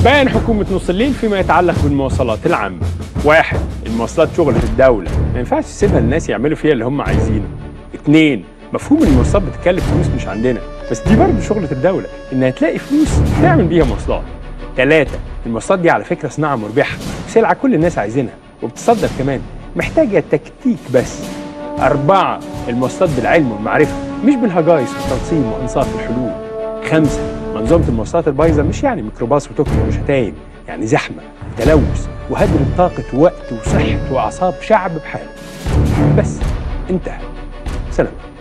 بيان حكومة نص الليل فيما يتعلق بالمواصلات العامة واحد المواصلات شغلة الدولة ما ينفعش تسيبها للناس يعملوا فيها اللي هم عايزينه اتنين مفهوم ان المواصلات بتكلف فلوس مش عندنا بس دي برضه شغلة الدولة انها تلاقي فلوس تعمل بيها مواصلات ثلاثة المواصلات دي على فكرة صناعة مربحة وسلعة كل الناس عايزينها وبتصدر كمان محتاجة تكتيك بس أربعة المواصلات بالعلم والمعرفة مش بالهجايس والتنظيم وأنصاف الحلول خمسة منظومة المواصلات البايظة مش يعني ميكروباص وتوك وشتايم يعني زحمة وتلوث وهدر طاقة وقت وصحة وأعصاب شعب بحاله بس انتهى سلام